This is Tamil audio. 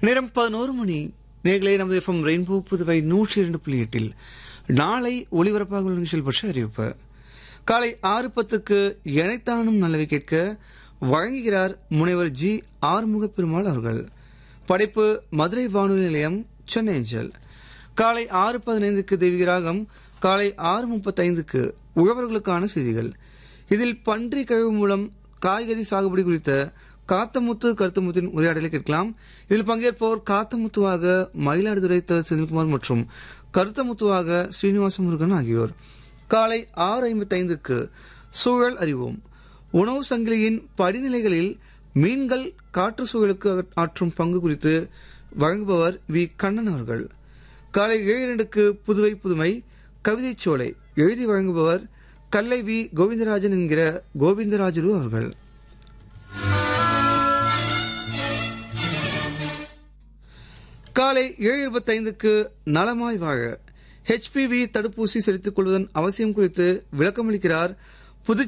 நேரம் பதினோரு மணி நேர்களே நமது எஃப்எம் ரெயின்போ புதுவை நூற்றி இரண்டு புள்ளி எட்டில் நாளை ஒளிபரப்பாக உள்ள நிகழ்ச்சிகள் பற்றி அறிவிப்பு காலை ஆறு பத்துக்கு இணைத்தானும் நல்லவை கேட்க வழங்குகிறார் முனைவர் ஜி ஆறுமுக பெருமாள் அவர்கள் படைப்பு மதுரை வானொலி நிலையம் சென்னை அஞ்சல் காலை ஆறு பதினைந்துக்கு தெய்வீகராகம் காலை ஆறு முப்பத்தைந்துக்கு உழவர்களுக்கான செய்திகள் இதில் பன்றி கழிவு மூலம் காய்கறி சாகுபடி குறித்த காத்தமுத்து கருத்துமுத்தின் உரையாடலை கேட்கலாம் இதில் பங்கேற்போர் காத்தமுத்துவாக மயிலாடுதுறை த செந்தில்குமார் மற்றும் கருத்தமுத்துவாக ஸ்ரீனிவாச முருகன் ஆகியோர் காலை ஆறு ஐம்பத்தைந்துக்கு சூழல் அறிவோம் உணவு சங்கிலியின் படிநிலைகளில் மீன்கள் காற்று சூழலுக்கு ஆற்றும் பங்கு குறித்து வழங்குபவர் வி கண்ணன் அவர்கள் காலை ஏழு இரண்டுக்கு புதுவை புதுமை கவிதைச் சோலை எழுதி வழங்குபவர் கல்லை வி கோவிந்தராஜன் என்கிற கோவிந்தராஜலு அவர்கள் காலை ஏழு இருபத்தைந்துக்கு நலமாய் வாழ ஹெச்பிவி தடுப்பூசி செலுத்திக் கொள்வதன் அவசியம் குறித்து விளக்கமளிக்கிறார்